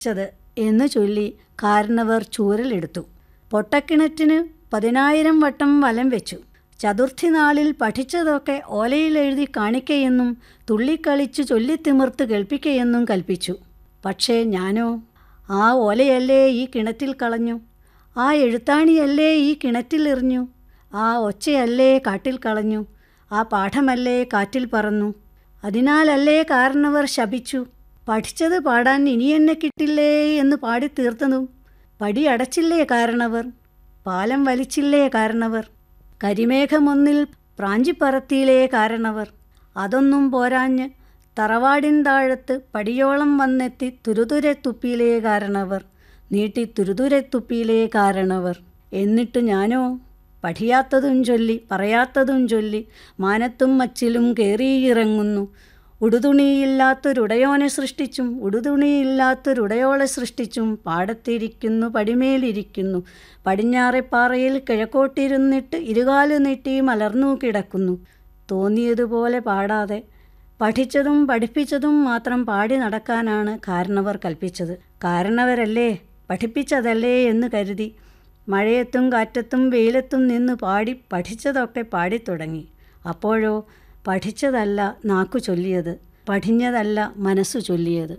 ച്ചത് എന്നു ചൊല്ലി കാരണവർ ചൂരലെടുത്തു പൊട്ടക്കിണറ്റിന് പതിനായിരം വട്ടം വലം വെച്ചു ചതുർത്ഥി നാളിൽ പഠിച്ചതൊക്കെ ഓലയിലെഴുതി കാണിക്കയെന്നും തുള്ളിക്കളിച്ചു ചൊല്ലിത്തിമിർത്ത് കേൾപ്പിക്കയെന്നും കൽപ്പിച്ചു പക്ഷേ ഞാനോ ആ ഓലയല്ലേ ഈ കിണറ്റിൽ കളഞ്ഞു ആ എഴുത്താണിയല്ലേ ഈ കിണറ്റിൽ എറിഞ്ഞു ആ ഒച്ചയല്ലേ കാട്ടിൽ കളഞ്ഞു ആ പാഠമല്ലേ കാറ്റിൽ പറന്നു അതിനാലല്ലേ കാരണവർ ശപിച്ചു പഠിച്ചത് പാടാൻ ഇനി എന്നെ കിട്ടില്ലേ എന്ന് പാടി തീർത്തതും പടി അടച്ചില്ലേ കാരണവർ പാലം വലിച്ചില്ലേ കാരണവർ കരിമേഘമൊന്നിൽ പ്രാഞ്ചിപ്പറത്തിയിലേ കാരണവർ അതൊന്നും പോരാഞ്ഞ് തറവാടിൻ താഴത്ത് പടിയോളം വന്നെത്തി തുരുതുരെ തുപ്പിയിലേ കാരണവർ നീട്ടി തുരുതുരെ തുപ്പിയിലേ കാരണവർ എന്നിട്ട് ഞാനോ പഠിയാത്തതും ചൊല്ലി പറയാത്തതും ചൊല്ലി മാനത്തും മച്ചിലും കയറിയിറങ്ങുന്നു ഉടുതുണിയില്ലാത്തൊരുടയോനെ സൃഷ്ടിച്ചും ഉടുതുണിയില്ലാത്തൊരുടയോളെ സൃഷ്ടിച്ചും പാടത്തിരിക്കുന്നു പടിമേലിരിക്കുന്നു പടിഞ്ഞാറെപ്പാറയിൽ കിഴക്കോട്ടിരുന്നിട്ട് ഇരുകാല് നീട്ടി മലർന്നു കിടക്കുന്നു തോന്നിയതുപോലെ പാടാതെ പഠിച്ചതും പഠിപ്പിച്ചതും മാത്രം പാടി നടക്കാനാണ് കാരണവർ കൽപ്പിച്ചത് കാരണവരല്ലേ പഠിപ്പിച്ചതല്ലേ എന്ന് കരുതി മഴയത്തും കാറ്റത്തും വെയിലത്തും നിന്ന് പാടി പഠിച്ചതൊക്കെ പാടിത്തുടങ്ങി അപ്പോഴോ പഠിച്ചതല്ല നാക്കു ചൊല്ലിയത് പഠിഞ്ഞതല്ല മനസ്സു ചൊല്ലിയത്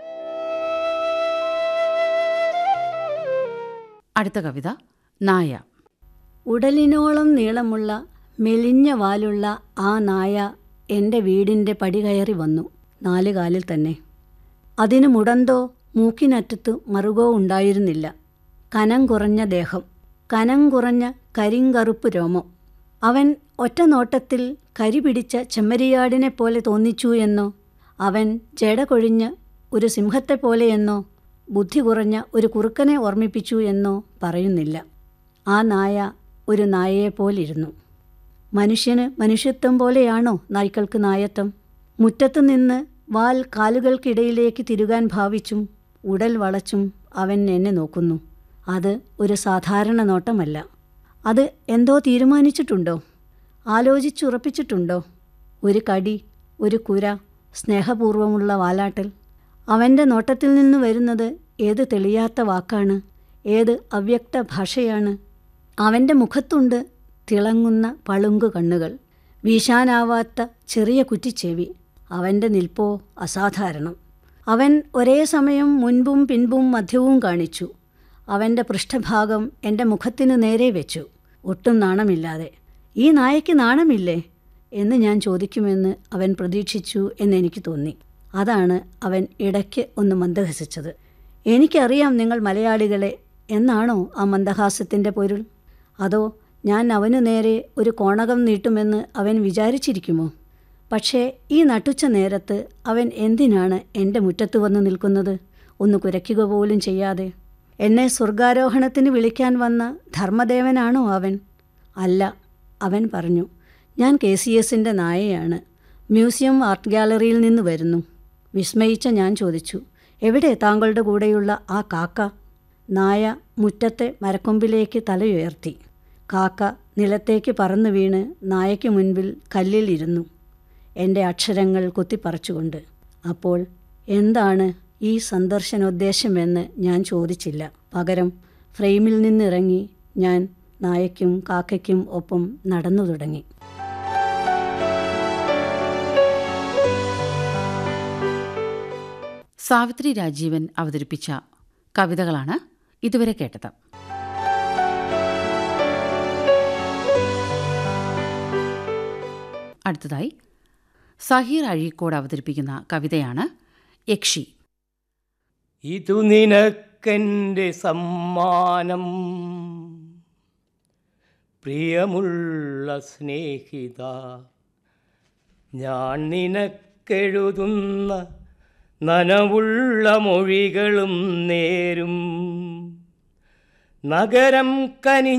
അടുത്ത കവിത നായ ഉടലിനോളം നീളമുള്ള മെലിഞ്ഞ വാലുള്ള ആ നായ എൻ്റെ വീടിൻ്റെ പടി കയറി വന്നു നാല് കാലിൽ തന്നെ അതിന് മുടന്തോ മൂക്കിനറ്റത്ത് മറുകോ ഉണ്ടായിരുന്നില്ല കനം കുറഞ്ഞ ദേഹം കനം കുറഞ്ഞ കരിങ്കറുപ്പ് രോമം അവൻ ഒറ്റ നോട്ടത്തിൽ കരി പിടിച്ച ചെമ്മരിയാടിനെ പോലെ തോന്നിച്ചു എന്നോ അവൻ ജട കൊഴിഞ്ഞ ഒരു സിംഹത്തെ പോലെയെന്നോ ബുദ്ധി കുറഞ്ഞ ഒരു കുറുക്കനെ ഓർമ്മിപ്പിച്ചു എന്നോ പറയുന്നില്ല ആ നായ ഒരു നായയെപ്പോലിരുന്നു മനുഷ്യന് മനുഷ്യത്വം പോലെയാണോ നായ്ക്കൾക്ക് നായത്വം മുറ്റത്ത് നിന്ന് വാൽ കാലുകൾക്കിടയിലേക്ക് തിരുകാൻ ഭാവിച്ചും ഉടൽ വളച്ചും അവൻ എന്നെ നോക്കുന്നു അത് ഒരു സാധാരണ നോട്ടമല്ല അത് എന്തോ തീരുമാനിച്ചിട്ടുണ്ടോ ആലോചിച്ചുറപ്പിച്ചിട്ടുണ്ടോ ഒരു കടി ഒരു കുര സ്നേഹപൂർവമുള്ള വാലാട്ടൽ അവൻ്റെ നോട്ടത്തിൽ നിന്ന് വരുന്നത് ഏത് തെളിയാത്ത വാക്കാണ് ഏത് അവ്യക്ത ഭാഷയാണ് അവൻ്റെ മുഖത്തുണ്ട് തിളങ്ങുന്ന പളുങ്കു കണ്ണുകൾ വീശാനാവാത്ത ചെറിയ കുറ്റിച്ചെവി അവൻ്റെ നിൽപ്പോ അസാധാരണം അവൻ ഒരേ സമയം മുൻപും പിൻപും മധ്യവും കാണിച്ചു അവൻ്റെ പൃഷ്ഠഭാഗം എൻ്റെ മുഖത്തിന് നേരെ വെച്ചു ഒട്ടും നാണമില്ലാതെ ഈ നായയ്ക്ക് നാണമില്ലേ എന്ന് ഞാൻ ചോദിക്കുമെന്ന് അവൻ പ്രതീക്ഷിച്ചു എന്നെനിക്ക് തോന്നി അതാണ് അവൻ ഇടയ്ക്ക് ഒന്ന് മന്ദഹസിച്ചത് എനിക്കറിയാം നിങ്ങൾ മലയാളികളെ എന്നാണോ ആ മന്ദഹാസ്യത്തിൻ്റെ പൊരുൾ അതോ ഞാൻ അവനു നേരെ ഒരു കോണകം നീട്ടുമെന്ന് അവൻ വിചാരിച്ചിരിക്കുമോ പക്ഷേ ഈ നട്ടുച്ച നേരത്ത് അവൻ എന്തിനാണ് എൻ്റെ മുറ്റത്ത് വന്ന് നിൽക്കുന്നത് ഒന്ന് കുരയ്ക്കുക പോലും ചെയ്യാതെ എന്നെ സ്വർഗാരോഹണത്തിന് വിളിക്കാൻ വന്ന ധർമ്മദേവനാണോ അവൻ അല്ല അവൻ പറഞ്ഞു ഞാൻ കെ സി എസിൻ്റെ നായയാണ് മ്യൂസിയം ആർട്ട് ഗാലറിയിൽ നിന്ന് വരുന്നു വിസ്മയിച്ച ഞാൻ ചോദിച്ചു എവിടെ താങ്കളുടെ കൂടെയുള്ള ആ കാക്ക നായ മുറ്റത്തെ മരക്കൊമ്പിലേക്ക് തലയുയർത്തി കാക്ക നിലത്തേക്ക് പറന്നു വീണ് നായയ്ക്ക് മുൻപിൽ കല്ലിലിരുന്നു എൻ്റെ അക്ഷരങ്ങൾ കുത്തിപ്പറിച്ചുകൊണ്ട് അപ്പോൾ എന്താണ് ഈ സന്ദർശനോദ്ദേശമെന്ന് ഞാൻ ചോദിച്ചില്ല പകരം ഫ്രെയിമിൽ നിന്നിറങ്ങി ഞാൻ നായയ്ക്കും കാക്കയ്ക്കും ഒപ്പം നടന്നു തുടങ്ങി സാവിത്രി രാജീവൻ അവതരിപ്പിച്ച കവിതകളാണ് ഇതുവരെ കേട്ടത് അടുത്തതായി സഹീർ അഴീക്കോട് അവതരിപ്പിക്കുന്ന കവിതയാണ് യക്ഷി ഇതു നിനക്കെൻ്റെ സമ്മാനം പ്രിയമുള്ള സ്നേഹിത ഞാൻ നിനക്കെഴുതുന്ന നനവുള്ള മൊഴികളും നേരും നഗരം കനി